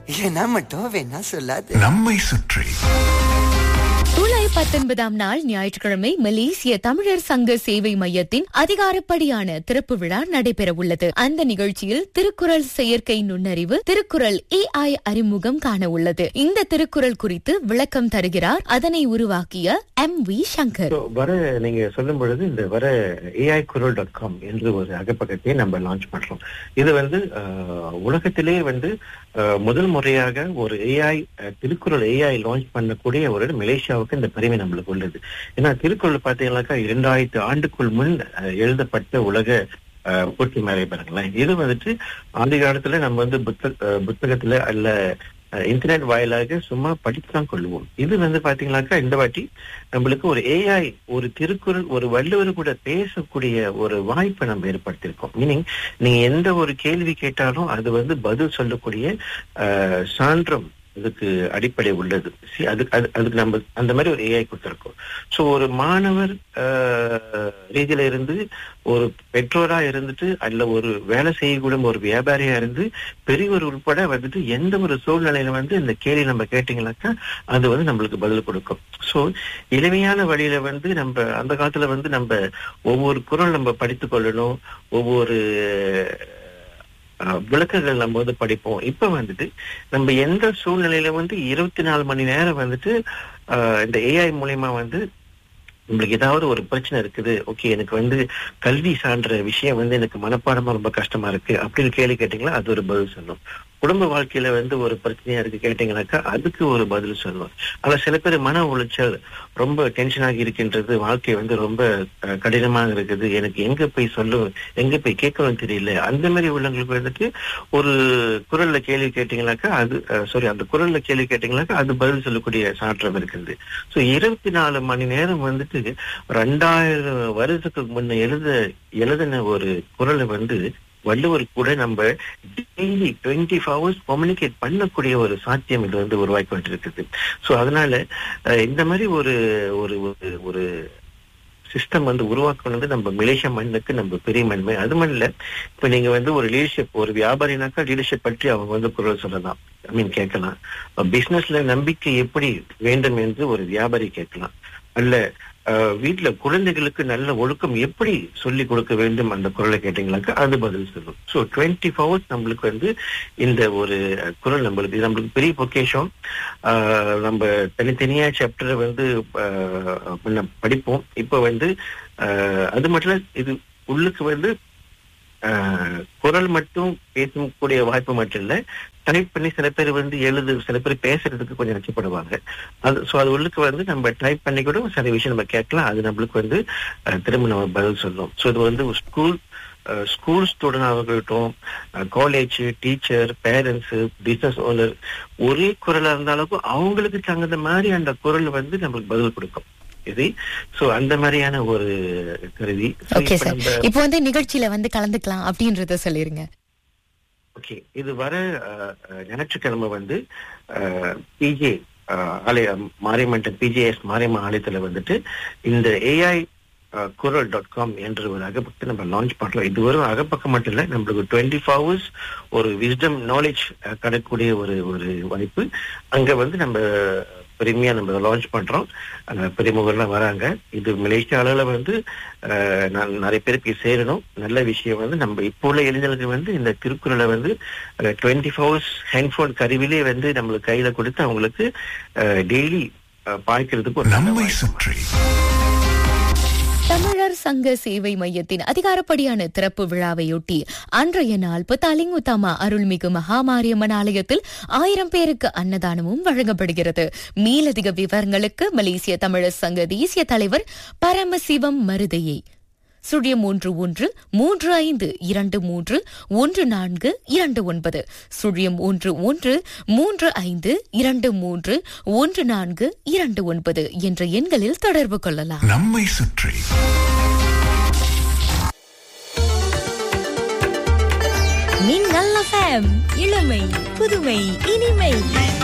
ஏன்னா மட்டும் வேணா சொல்லாது நம்மை சுற்றி ஜூலை பத்தொன்பதாம் நாள் ஞாயிற்றுக்கிழமை மலேசிய தமிழர் சங்க சேவை மையத்தின் அதிகாரப்படியான திறப்பு விழா நடைபெற உள்ளது அந்த நிகழ்ச்சியில் திருக்குறள் செயற்கை நுண்ணறிவு திருக்குறள் ஏஐ அறிமுகம் காண உள்ளது இந்த திருக்குறள் குறித்து விளக்கம் தருகிறார் அதனை உருவாக்கிய எம் வி சங்கர் So, வர நீங்க சொல்லும் பொழுது இந்த வர ஏஐ குரல் டாட் காம் என்று ஒரு அகப்பக்கத்தை நம்ம லான்ச் பண்றோம் இது வந்து அஹ், உலகத்திலே வந்து அஹ், முதல் முறையாக ஒரு ஏஐ திருக்குறள் ஏஐ லான்ச் பண்ணக்கூடிய ஒரு மலேசியாவுக்கு இந்த பெருமை நம்மளுக்கு உள்ளது ஏன்னா திருக்குறள் பாத்தீங்கன்னாக்கா இரண்டாயிரத்து ஆண்டுக்குள் முன் அஹ், எழுதப்பட்ட உலக அஹ், போட்டி மேலே பாருங்களேன் இது வந்துட்டு ஆதி காலத்துல நம்ம வந்து புத்த அஹ், புத்தகத்துல அல்ல அஹ், இன்டர்நெட் வாயிலாக சும்மா படித்துதான் கொள்வோம் இது வந்து பாத்தீங்கன்னாக்கா இந்த வாட்டி நம்மளுக்கு ஒரு ஏஐ ஒரு திருக்குறள் ஒரு வள்ளுவர் கூட பேசக்கூடிய ஒரு வாய்ப்பை நம்ம ஏற்படுத்தியிருக்கோம் மீனிங் நீங்க எந்த ஒரு கேள்வி கேட்டாலும் அது வந்து பதில் சொல்லக்கூடிய அஹ், சான்றம் இதுக்கு அடிப்படை உள்ளது See, அதுக்கு அது அதுக்கு நம்ம அந்த மாதிரி ஒரு ஏஐ கொடுத்துருக்கோம் ஸோ ஒரு மாணவர் அஹ், ரீதியில இருந்து ஒரு பெற்றோரா இருந்துட்டு அல்ல ஒரு வேலை செய்யக்கூடிய ஒரு வியாபாரியா இருந்து பெரியவர் உட்பட வந்துட்டு எந்த ஒரு சூழ்நிலையில வந்து இந்த கேள்வி நம்ம கேட்டீங்கன்னாக்கா அது வந்து நம்மளுக்கு பதில் கொடுக்கும் சோ எளிமையான வழியில வந்து நம்ம அந்த காலத்துல வந்து நம்ம ஒவ்வொரு குரல் நம்ம படித்துக் கொள்ளணும் ஒவ்வொரு அஹ், விளக்கங்கள் நம்ம வந்து படிப்போம் இப்ப வந்துட்டு நம்ம எந்த சூழ்நிலையில வந்து இருபத்தி நாலு மணி நேரம் வந்துட்டு அஹ், இந்த ஏஐ மூலியமா வந்து உங்களுக்கு ஏதாவது ஒரு பிரச்சனை இருக்குது ஓகே எனக்கு வந்து கல்வி சான்ற விஷயம் வந்து எனக்கு மனப்பாடமா ரொம்ப கஷ்டமா இருக்கு அப்படின்னு கேள்வி கேட்டீங்களா அது ஒரு பதில் சொல்லும் குடும்ப வாழ்க்கையில வந்து ஒரு பிரச்சனையா இருக்கு கேட்டீங்கன்னாக்கா அதுக்கு ஒரு பதில் சொல்லும் ஆனா சில பேர் மன உளைச்சல் ரொம்ப டென்ஷனாகி இருக்கின்றது வாழ்க்கை வந்து ரொம்ப அஹ், கடினமாக இருக்குது எனக்கு எங்க போய் சொல்லும் எங்க போய் கேட்கணும் தெரியல அந்த மாதிரி உள்ளவங்களுக்கு வந்துட்டு ஒரு குரல்ல கேள்வி கேட்டீங்கன்னாக்கா அது சாரி அந்த குரல்ல கேள்வி கேட்டீங்கன்னாக்கா அது பதில் சொல்லக்கூடிய சாற்றம் இருக்குது சோ இருபத்தி நாலு மணி நேரம் வந்துட்டு ரெண்டாயிரம் வருஷத்துக்கு முன்ன எழுத எழுதின ஒரு குரலை வந்து வள்ளுவர் கூட நம்ம டெய்லி டுவெண்ட்டி ஹவர்ஸ் கம்யூனிகேட் பண்ணக்கூடிய ஒரு சாத்தியம் இது வந்து உருவாக்கி இருக்குது சோ அதனால அஹ், இந்த மாதிரி ஒரு ஒரு ஒரு- ஒரு சிஸ்டம் வந்து உருவாக்குனது நம்ம மலேசியா மண்ணுக்கு நம்ம பெரிய மண்மை அது மட்டும் இல்ல இப்ப நீங்க வந்து ஒரு லீடர்ஷிப் ஒரு வியாபாரினாக்கா லீடர்ஷிப் பற்றி அவங்க வந்து குரல் சொல்லலாம் ஐ மீன் கேட்கலாம் பிசினஸ்ல நம்பிக்கை எப்படி வேண்டும் என்று ஒரு வியாபாரி கேட்கலாம் அல்ல அஹ், வீட்ல குழந்தைகளுக்கு நல்ல ஒழுக்கம் எப்படி சொல்லி கொடுக்க வேண்டும் அந்த குரலை கேட்டீங்களாக்கா அது பதில் சொல்லும் ஸோ டுவெண்ட்டி ஹவர்ஸ் நம்மளுக்கு வந்து இந்த ஒரு அஹ், குரல் நம்மளுக்கு இது நம்மளுக்கு பெரிய பொக்கேஷம் ஆஹ், நம்ம தனித்தனியா சாப்டரை வந்து ஆஹ், முன்ன படிப்போம் இப்போ வந்து ஆஹ், அது மட்டும் இல்ல, இது உள்ளுக்கு வந்து ஆஹ், குரல் மட்டும் பேசக்கூடிய வாய்ப்பு மட்டும் இல்ல டைப் பண்ணி சில பேர் வந்து எழுது சில பேர் பேசுறதுக்கு கொஞ்சம் நச்சப்படுவாங்க அது சோ அது உள்ளுக்கு வந்து நம்ம டைப் பண்ணி கூட சில விஷயம் நம்ம கேட்கலாம் அது நம்மளுக்கு வந்து ஆஹ், திரும்ப நம்ம பதில் சொல்லும் சோ இது வந்து ஸ்கூல் ஸ்கூல் ஸ்டூடெண்ட் ஆகட்டும் college teacher parents business owner ஒரே குரலா இருந்தாலும் அவங்களுக்கு தகுந்த மாதிரி அந்த குரல் வந்து நம்மளுக்கு பதில் கொடுக்கும் இது சோ அந்த மாதிரியான ஒரு கருவி So, ஓகே இப்ப சார் நம்ம- இப்போ வந்து நிகழ்ச்சியில வந்து கலந்துக்கலாம் அப்படின்றத சொல்லிருங்க ஓகே இது வர அஹ், அஹ், ஞாயிற்றுக்கிழமை வந்து பிஜே ஆலய மாரியம்மன் பிஜேஎஸ் மாரியம்மன் ஆலயத்துல வந்துட்டு இந்த ஏஐ குரல் டாட் காம் என்ற ஒரு அகப்பக்கத்தை நம்ம லான்ச் பண்றோம் இது வெறும் அகப்பக்கம் மட்டும் இல்ல நம்மளுக்கு டுவெண்ட்டி ஹவர்ஸ் ஒரு விஸ்டம் நாலேஜ் கிடைக்கக்கூடிய ஒரு ஒரு வாய்ப்பு அங்க வந்து நம்ம பெருமையா நம்ம லான்ச் பண்றோம் அங்க பெரியமுகர்லாம் வராங்க இது மலேசியா அளவுல வந்து அஹ், நான் நிறைய பேருக்கு சேரணும் நல்ல விஷயம் வந்து நம்ம இப்போ உள்ள இளைஞர்களுக்கு வந்து இந்த திருக்குறளை வந்து டுவெண்ட்டி ஹவர்ஸ் ஹேண்ட்போன் கருவிலே வந்து நம்மளுக்கு கையில கொடுத்து அவங்களுக்கு டெய்லி பாய்க்கிறதுக்கு ஒரு நல்ல நம்மை வாய்ப்பு. சுற்றி தமிழர் சங்க சேவை மையத்தின் அதிகாரப்படியான திறப்பு விழாவையொட்டி அன்றைய நாள் புத்தாலிங் உத்தாமா அருள்மிகு மகாமாரியம்மன் ஆலயத்தில் ஆயிரம் பேருக்கு அன்னதானமும் வழங்கப்படுகிறது மேலதிக விவரங்களுக்கு மலேசிய தமிழர் சங்க தேசிய தலைவர் பரமசிவம் மருதையை சுழியம் மூன்று ஒன்று மூன்று ஐந்து இரண்டு மூன்று ஒன்று நான்கு இரண்டு ஒன்பது சுழியம் ஒன்று ஒன்று மூன்று ஐந்து இரண்டு மூன்று ஒன்று நான்கு இரண்டு ஒன்பது என்ற எண்களில் தொடர்பு கொள்ளலாம் நம்மை சுற்றி மின்னல் எஃப்எம் இளமை புதுமை இனிமை